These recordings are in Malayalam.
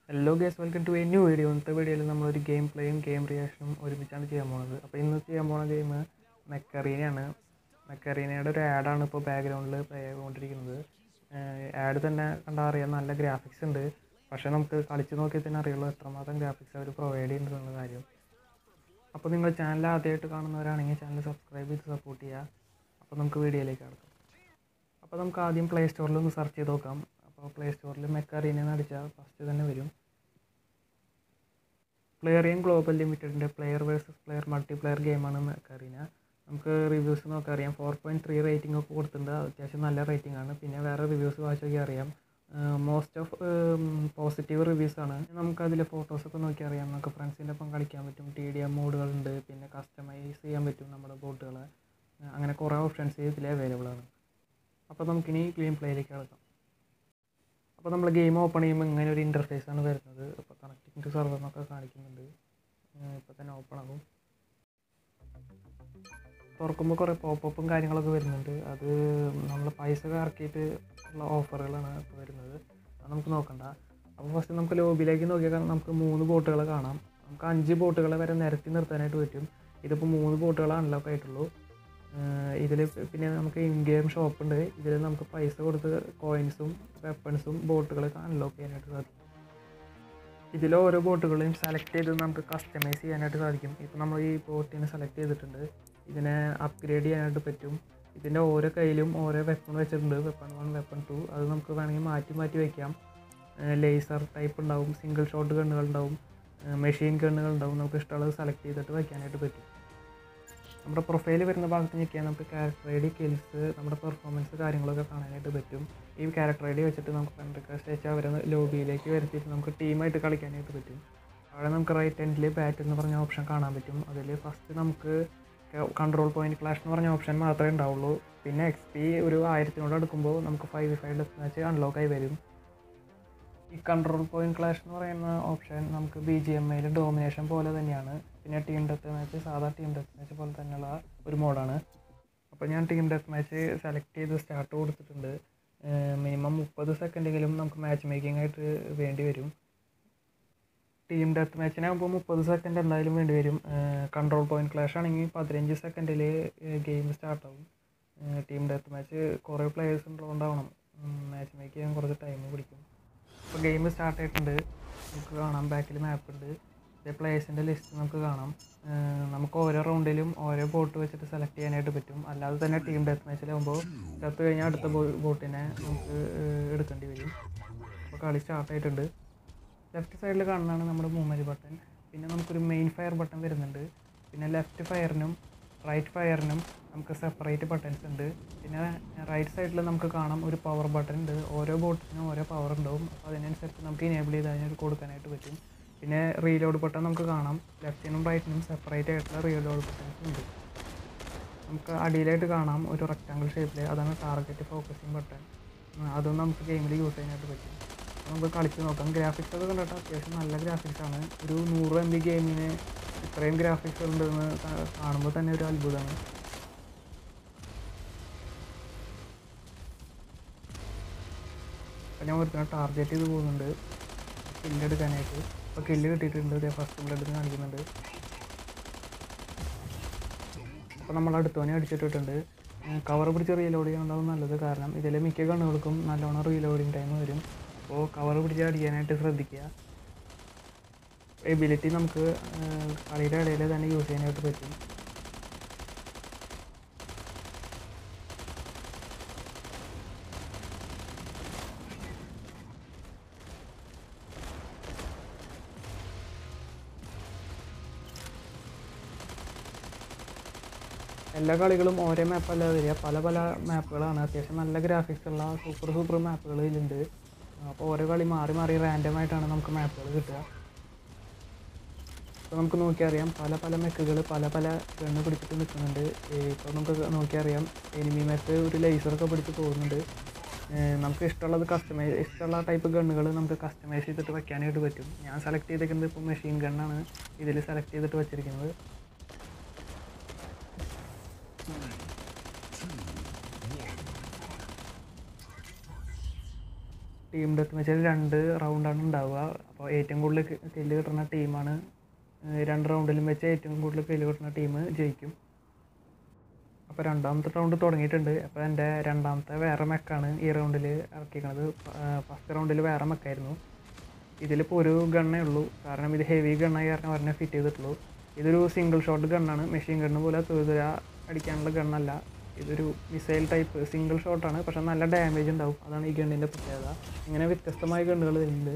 Hello guys welcome to a new video ഇന്നത്തെ വീഡിയോയിൽ നമ്മളൊരു ഗെയിം പ്ലേയും ഗെയിം റിയാക്ഷനും ഒരുമിച്ചാണ് ചെയ്യാൻ പോകുന്നത് അപ്പോൾ ഇന്ന് ചെയ്യാൻ പോകുന്ന ഗെയിം മെക്കറീനയാണ് മെക്കറീനയുടെ ഒരു ആഡാണ് ഇപ്പോൾ ബാക്ക്ഗ്രൗണ്ടിൽ പ്ലേ ചെയ്തുകൊണ്ടിരിക്കുന്നത് ആഡ് തന്നെ കണ്ടാൽ അറിയാം നല്ല ഗ്രാഫിക്സ് ഉണ്ട് പക്ഷേ നമുക്ക് കളിച്ച് നോക്കിയാൽ തന്നെ അറിയുള്ളൂ എത്രമാത്രം ഗ്രാഫിക്സ് അവർ പ്രൊവൈഡ് ചെയ്യുന്നുണ്ടെന്നുള്ള കാര്യം അപ്പോൾ നിങ്ങൾ ചാനൽ ആദ്യമായിട്ട് കാണുന്നവരാണെങ്കിൽ ചാനൽ സബ്സ്ക്രൈബ് ചെയ്ത് സപ്പോർട്ട് ചെയ്യുക അപ്പോൾ നമുക്ക് വീഡിയോയിലേക്ക് കിടക്കാം അപ്പോൾ നമുക്ക് ആദ്യം പ്ലേ സ്റ്റോറിൽ ഒന്ന് സെർച്ച് ചെയ്ത് നോക്കാം അപ്പോൾ പ്ലേ സ്റ്റോറിൽ മെക്കറീന എന്ന് അടിച്ചാൽ ഫസ്റ്റ് തന്നെ വരും പ്ലെയറിയൻ ഗ്ലോബൽ ലിമിറ്റഡിൻ്റെ പ്ലെയർ വേഴ്സസ് പ്ലെയർ മൾട്ടിപ്ലെയർ ഗെയിമാണ് മെക്കറീന നമുക്ക് റിവ്യൂസ് നോക്കാൻ അറിയാം ഫോർ പോയിൻറ്റ് ത്രീ റേറ്റിംഗ് ഒക്കെ കൊടുത്തിട്ടുണ്ട് അത്യാവശ്യം നല്ല റേറ്റിംഗ് ആണ് പിന്നെ വേറെ റിവ്യൂസ് വായിച്ച് നോക്കി അറിയാം മോസ്റ്റ് ഓഫ് പോസിറ്റീവ് റിവ്യൂസ് ആണ് നമുക്ക് അതിൽ ഫോട്ടോസൊക്കെ നോക്കി അറിയാം നമുക്ക് ഫ്രണ്ട്സിൻ്റെ ഒപ്പം കളിക്കാൻ പറ്റും ടി ഡി എം മോഡുകളുണ്ട് പിന്നെ കസ്റ്റമൈസ് ചെയ്യാൻ പറ്റും നമ്മുടെ ബോട്ടുകൾ അങ്ങനെ കുറേ ഓപ്ഷൻസ് ഇതിൽ അവൈലബിൾ ആണ് അപ്പോൾ നമുക്കിനി ഗെയിം പ്ലേയിലേക്ക് കിടക്കാം അപ്പോൾ നമ്മൾ ഗെയിം ഓപ്പൺ ചെയ്യുമ്പോൾ ഇങ്ങനെ ഒരു ഇൻ്റർഫേസ് ആണ് വരുന്നത് അപ്പോൾ കണക്റ്റിംഗ് ടു സെർവർ എന്നൊക്കെ കാണിക്കുന്നുണ്ട് ഇപ്പോൾ തന്നെ ഓപ്പൺ ആകും തുറക്കുമ്പോൾ കുറേ പോപ്പപ്പും കാര്യങ്ങളൊക്കെ വരുന്നുണ്ട് അത് നമ്മൾ പൈസ ഇറക്കിയിട്ട് ഉള്ള ഓഫറുകളാണ് ഇപ്പോൾ വരുന്നത് അത് നമുക്ക് നോക്കണ്ട അപ്പോൾ ഫസ്റ്റ് നമുക്ക് ലോബിയിലേക്ക് നോക്കിയാൽ നമുക്ക് മൂന്ന് ബോട്ടുകൾ കാണാം നമുക്ക് അഞ്ച് ബോട്ടുകളെ വരെ നിരത്തി നിർത്താനായിട്ട് പറ്റും ഇതിപ്പോൾ മൂന്ന് ബോട്ടുകൾ അൺലോക്ക് ആയിട്ടുള്ളൂ ഇതിൽ പിന്നെ നമുക്ക് ഇൻ ഗെയിം ഷോപ്പ് ഉണ്ട് ഇതിൽ നമുക്ക് പൈസ കൊടുത്ത് കോയിൻസും വെപ്പൺസും ബോട്ടുകളൊക്കെ അൺലോക്ക് ചെയ്യാനായിട്ട് സാധിക്കും ഇതിൽ ഓരോ ബോട്ടുകളെയും സെലക്ട് ചെയ്ത് നമുക്ക് കസ്റ്റമൈസ് ചെയ്യാനായിട്ട് സാധിക്കും ഇപ്പോൾ നമ്മൾ ഈ ബോട്ടിനെ സെലക്ട് ചെയ്തിട്ടുണ്ട് ഇതിനെ അപ്ഗ്രേഡ് ചെയ്യാനായിട്ട് പറ്റും ഇതിൻ്റെ ഓരോ കയ്യിലും ഓരോ വെപ്പൺ വെച്ചിട്ടുണ്ട് വെപ്പൺ വൺ വെപ്പൺ ടു അത് നമുക്ക് വേണമെങ്കിൽ മാറ്റി മാറ്റി വയ്ക്കാം ലേസർ ടൈപ്പ് ഉണ്ടാവും സിംഗിൾ ഷോട്ട് ഗണ്ണുകൾ ഉണ്ടാവും മെഷീൻ ഗണ്ണുകൾ ഉണ്ടാവും നമുക്ക് ഇഷ്ടമുള്ളത് സെലക്ട് ചെയ്തിട്ട് വയ്ക്കാനായിട്ട് പറ്റും നമ്മുടെ പ്രൊഫൈൽ വരുന്ന ഭാഗത്ത് ഞെക്കിയാൽ നമുക്ക് ക്യാരക്ടർ ഐ ഡി കിൽസ് നമ്മുടെ പെർഫോമൻസ് കാര്യങ്ങളൊക്കെ കാണാനായിട്ട് പറ്റും ഈ ക്യാരക്ടർ ഐ ഡി വെച്ചിട്ട് നമുക്ക് ഫ്രണ്ട് റിക്വസ്റ്റ് അയച്ചാൽ അവരെ ലോബിയിലേക്ക് വരുത്തിയിട്ട് നമുക്ക് ടീമായിട്ട് കളിക്കാനായിട്ട് പറ്റും അവിടെ നമുക്ക് റൈറ്റ് എൻഡിൽ ബാറ്റ് എന്ന് പറഞ്ഞ ഓപ്ഷൻ കാണാൻ പറ്റും അതിൽ ഫസ്റ്റ് നമുക്ക് കൺട്രോൾ പോയിന്റ് ക്ലാഷ് എന്ന് പറഞ്ഞ ഓപ്ഷൻ മാത്രമേ ഉണ്ടാവുള്ളൂ പിന്നെ എക്സ് പി ഒരു ആയിരത്തിനോട് അടുക്കുമ്പോൾ നമുക്ക് five five death match unlock ആയി വരും ഈ കൺട്രോൾ പോയിന്റ് ക്ലാഷ് എന്ന് പറയുന്ന ഓപ്ഷൻ നമുക്ക് ബി ജി എം ഐയിൽ ഡോമിനേഷൻ പോലെ തന്നെയാണ് പിന്നെ ടീം ഡെത്ത് മാച്ച് സാധാ ടീം ഡെത്ത് മാച്ച് പോലെ തന്നെയുള്ള ഒരു മോഡാണ് അപ്പോൾ ഞാൻ ടീം ഡെത്ത് മാച്ച് സെലക്ട് ചെയ്ത് സ്റ്റാർട്ട് കൊടുത്തിട്ടുണ്ട് മിനിമം മുപ്പത് സെക്കൻഡെങ്കിലും നമുക്ക് മാച്ച് മേക്കിംഗ് ആയിട്ട് വേണ്ടി വരും ടീം ഡെത്ത് മാച്ചിനാകുമ്പോൾ മുപ്പത് സെക്കൻഡ് എന്തായാലും വേണ്ടി വരും കൺട്രോൾ പോയിന്റ് ക്ലാഷ് ആണെങ്കിൽ പതിനഞ്ച് സെക്കൻഡിൽ ഗെയിം സ്റ്റാർട്ടാവും ടീം ഡെത്ത് മാച്ച് കുറേ പ്ലേയേഴ്സ് ഉള്ളതുകൊണ്ടാവണം മാച്ച് മേക്ക് ചെയ്യാൻ കുറച്ച് ടൈം പിടിക്കും ഇപ്പോൾ ഗെയിം സ്റ്റാർട്ട് ആയിട്ടുണ്ട് നമുക്ക് കാണാം ബാക്കിൽ മാപ്പ് ഉണ്ട് ഇതേ പ്ലേയേഴ്സിൻ്റെ ലിസ്റ്റ് നമുക്ക് കാണാം നമുക്ക് ഓരോ റൗണ്ടിലും ഓരോ ബോട്ട് വെച്ചിട്ട് സെലക്ട് ചെയ്യാനായിട്ട് പറ്റും അല്ലാതെ തന്നെ ടീം ഡെത്ത് മാച്ചിലാകുമ്പോൾ ഡെത്ത് കഴിഞ്ഞാൽ അടുത്ത ബോട്ടിനെ നമുക്ക് എടുക്കേണ്ടി വരും അപ്പോൾ കളി സ്റ്റാർട്ട് ആയിട്ടുണ്ട് ലെഫ്റ്റ് സൈഡിൽ കാണുന്നതാണ് നമ്മുടെ മൂവ്മെൻറ്റ് ബട്ടൺ പിന്നെ നമുക്കൊരു മെയിൻ ഫയർ ബട്ടൺ വരുന്നുണ്ട് പിന്നെ ലെഫ്റ്റ് ഫയറിനും റൈറ്റ് ഫയറിനും നമുക്ക് സെപ്പറേറ്റ് ബട്ടൺസ് ഉണ്ട് പിന്നെ റൈറ്റ് സൈഡിൽ നമുക്ക് കാണാം ഒരു പവർ ബട്ടൺ ഉണ്ട് ഓരോ ബോട്ടിനും ഓരോ പവർ ഉണ്ടാവും അപ്പോൾ അതിനനുസരിച്ച് നമുക്ക് ഇനേബിൾ ചെയ്ത് അതിന് കൊടുക്കാനായിട്ട് പറ്റും പിന്നെ റീലോഡ് ബട്ടൺ നമുക്ക് കാണാം ലെഫ്റ്റിനും റൈറ്റിനും സെപ്പറേറ്റ് ആയിട്ടുള്ള റീലോഡ് ബട്ടൺസ് ഉണ്ട് നമുക്ക് അടിയിലായിട്ട് കാണാം ഒരു റെക്റ്റാങ്കിൾ ഷേപ്പിൽ അതാണ് ടാർഗറ്റ് ഫോക്കസിങ് ബട്ടൺ അതും നമുക്ക് ഗെയിമിൽ യൂസ് ചെയ്യാനായിട്ട് പറ്റും നമുക്ക് കളിച്ച് നോക്കാം ഗ്രാഫിക്സ് ഒക്കെ കണ്ടിട്ട് അത്യാവശ്യം നല്ല ഗ്രാഫിക്സ് ആണ് ഒരു നൂറ് എം ബി ഗെയിമിന് ഇത്രയും ഗ്രാഫിക്സ് ഉണ്ടെന്ന് കാണുമ്പോൾ തന്നെ ഒരു അത്ഭുതമാണ് അപ്പം ഞാൻ ഒരുത്തനെ ടാർഗറ്റ് ചെയ്ത് പോകുന്നുണ്ട് കില്ല് എടുക്കാനായിട്ട് അപ്പോൾ കില്ല് കിട്ടിയിട്ടുണ്ട് ഇതേ ഫസ്റ്റ് ബ്ലഡ് കാണിക്കുന്നുണ്ട് അപ്പോൾ നമ്മൾ അടുത്തോനെ അടിച്ചിട്ടിട്ടുണ്ട് കവർ പിടിച്ച് റീലോഡ് ചെയ്യാനുണ്ടാവും നല്ലത് കാരണം ഇതിലെ മിക്ക കണ്ണുകൾക്കും നല്ലോണം റീലോഡിങ് ടൈം വരും അപ്പോൾ കവർ പിടിച്ച് അടിക്കാനായിട്ട് ശ്രദ്ധിക്കുക എബിലിറ്റി നമുക്ക് കളിയുടെ ഇടയിൽ തന്നെ യൂസ് ചെയ്യാനായിട്ട് പറ്റും എല്ലാ കളികളും ഓരോ മാപ്പല്ല വരിക പല പല മാപ്പുകളാണ് അത്യാവശ്യം നല്ല ഗ്രാഫിക്സ് ഉള്ള സൂപ്പർ സൂപ്പർ മാപ്പുകൾ ഇതിലുണ്ട് അപ്പോൾ ഓരോ കളി മാറി മാറി റാൻഡം ആയിട്ടാണ് നമുക്ക് മാപ്പുകൾ കിട്ടുക ഇപ്പോൾ നമുക്ക് നോക്കിയറിയാം പല പല മെക്കുകൾ പല പല ഗണ്ണ് പിടിച്ചിട്ട് നിൽക്കുന്നുണ്ട് ഇപ്പോൾ നമുക്ക് നോക്കിയറിയാം എനിമി മെക്ക് ഒരു ലേസറൊക്കെ പിടിച്ച് പോകുന്നുണ്ട് നമുക്ക് ഇഷ്ടമുള്ളത് കസ്റ്റമൈസ് ഇഷ്ടമുള്ള ടൈപ്പ് ഗണ്ണുകൾ നമുക്ക് കസ്റ്റമൈസ് ചെയ്തിട്ട് വെക്കാനായിട്ട് പറ്റും ഞാൻ സെലക്ട് ചെയ്തിരിക്കുന്നത് ഇപ്പോൾ മെഷീൻ ഗണ്ണാണ് ഇതിൽ സെലക്ട് ചെയ്തിട്ട് വെച്ചിരിക്കുന്നത് ടീം ഡെത്ത് മാച്ചിൽ രണ്ട് റൗണ്ടാണ് ഉണ്ടാവുക അപ്പോൾ ഏറ്റവും കൂടുതൽ കില്ല് കിട്ടുന്ന ടീമാണ് രണ്ട് റൗണ്ടിലും വെച്ച് ഏറ്റവും കൂടുതൽ കില്ല് കിട്ടുന്ന ടീം ജയിക്കും അപ്പോൾ രണ്ടാമത്തെ റൗണ്ട് തുടങ്ങിയിട്ടുണ്ട് അപ്പോൾ എൻ്റെ രണ്ടാമത്തെ വേറെ മെക്കാണ് ഈ റൗണ്ടിൽ ഇറക്കിയിരിക്കുന്നത് ഫസ്റ്റ് റൗണ്ടിൽ വേറെ മെക്കായിരുന്നു ഇതിലിപ്പോൾ ഒരു ഗണ്ണേ ഉള്ളൂ കാരണം ഇത് ഹെവി ഗണ്ണായി കാരണം ഒരെണ്ണം ഫിറ്റ് ചെയ്തിട്ടുള്ളൂ ഇതൊരു സിംഗിൾ ഷോട്ട് ഗണ്ണാണ് മെഷീൻ ഗണ്ണ് പോലെ തുരുതുര അടിക്കാനുള്ള ഗണ്ണല്ല ഇതൊരു മിസൈൽ ടൈപ്പ് സിംഗിൾ ഷോട്ടാണ് പക്ഷെ നല്ല ഡാമേജ് ഉണ്ടാവും അതാണ് ഈ ഗണ്ണിൻ്റെ പ്രത്യേകത ഇങ്ങനെ വ്യത്യസ്തമായ ഗണ്ണുകൾ വരുന്നുണ്ട്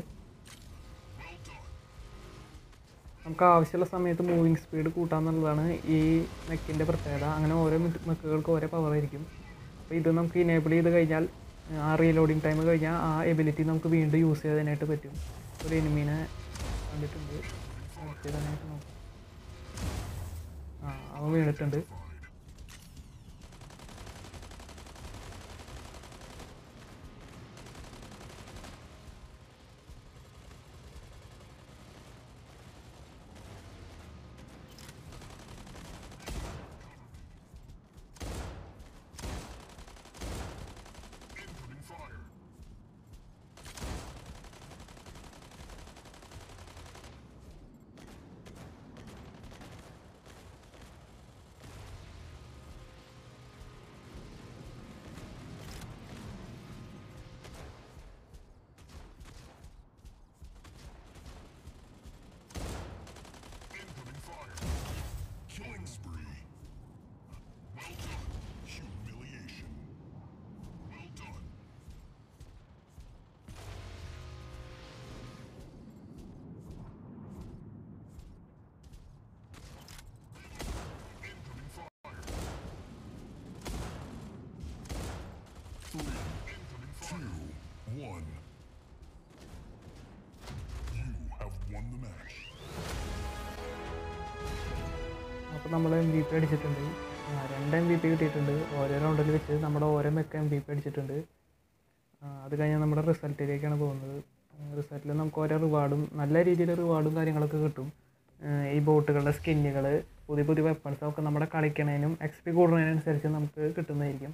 നമുക്ക് ആവശ്യമുള്ള സമയത്ത് മൂവിങ് സ്പീഡ് കൂട്ടാന്നുള്ളതാണ് ഈ മെക്കിൻ്റെ പ്രത്യേകത അങ്ങനെ ഓരോ മെക്കുകൾക്ക് ഓരോ പവർ ആയിരിക്കും അപ്പോൾ ഇത് നമുക്ക് ഇനേബിൾ ചെയ്ത് കഴിഞ്ഞാൽ ആ റീലോഡിങ് ടൈം കഴിഞ്ഞാൽ ആ എബിലിറ്റി നമുക്ക് വീണ്ടും യൂസ് ചെയ്യാനായിട്ട് പറ്റും ഒരു എനിമീനെ കണ്ടിട്ടുണ്ട് ചെയ്താനായിട്ട് നോക്കാം ആ അവൻ വീണിട്ടുണ്ട് Killing spree. Well done. Humiliation. Well done. Incoming fire. Three. Incoming fire. Two. One. You have won the match. അപ്പോൾ നമ്മൾ എം വി പി അടിച്ചിട്ടുണ്ട് ആ, രണ്ട് എം വി പി കിട്ടിയിട്ടുണ്ട് ഓരോ റൗണ്ടിൽ വെച്ച് നമ്മുടെ ഓരോ മെക്ക എം വി പി അടിച്ചിട്ടുണ്ട് ആ, അത് കഴിഞ്ഞാൽ നമ്മുടെ റിസൾട്ടിലേക്കാണ് പോകുന്നത് റിസൾട്ടിൽ നമുക്ക് ഓരോ റിവാർഡും നല്ല രീതിയിൽ റിവാർഡും കാര്യങ്ങളൊക്കെ കിട്ടും ആ, ഈ ബോട്ടുകളുടെ സ്കിന്നുകൾ പുതിയ പുതിയ വെപ്പൺസ് ഒക്കെ നമ്മുടെ കളിക്കണതിനും എക്സ് പി കൂടുന്നതിനനുസരിച്ച് നമുക്ക് കിട്ടുന്നതായിരിക്കും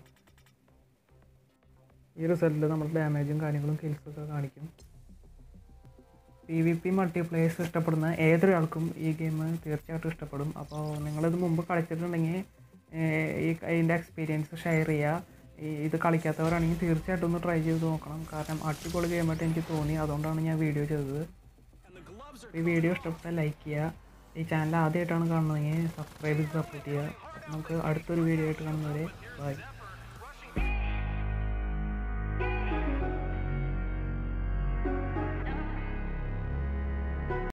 ഈ റിസൾട്ടിൽ നമ്മുടെ ഡാമേജും കാര്യങ്ങളും കിൽസൊക്കെ കാണിക്കും പി വി പി മൾട്ടിപ്ലേയേഴ്സ് ഇഷ്ടപ്പെടുന്ന ഏതൊരാൾക്കും ഈ ഗെയിം തീർച്ചയായിട്ടും ഇഷ്ടപ്പെടും അപ്പോൾ നിങ്ങളിത് മുമ്പ് കളിച്ചിട്ടുണ്ടെങ്കിൽ ഏർ, ഈ അതിൻ്റെ എക്സ്പീരിയൻസ് ഷെയർ ചെയ്യുക ഈ ഇത് കളിക്കാത്തവരാണെങ്കിൽ തീർച്ചയായിട്ടും ഒന്ന് ട്രൈ ചെയ്ത് നോക്കണം കാരണം അടിപൊളി ഗെയിമായിട്ട് എനിക്ക് തോന്നി അതുകൊണ്ടാണ് ഞാൻ വീഡിയോ ചെയ്തത് ഈ വീഡിയോ ഇഷ്ടപ്പെട്ടാൽ ലൈക്ക് ചെയ്യുക ഈ ചാനൽ ആദ്യമായിട്ടാണ് കാണുന്നതെങ്കിൽ സബ്സ്ക്രൈബ് ചെയ്ത് സപ്പോർട്ട് ചെയ്യുക നമുക്ക് അടുത്തൊരു വീഡിയോ ആയിട്ട് കാണുന്നവരെ ബൈ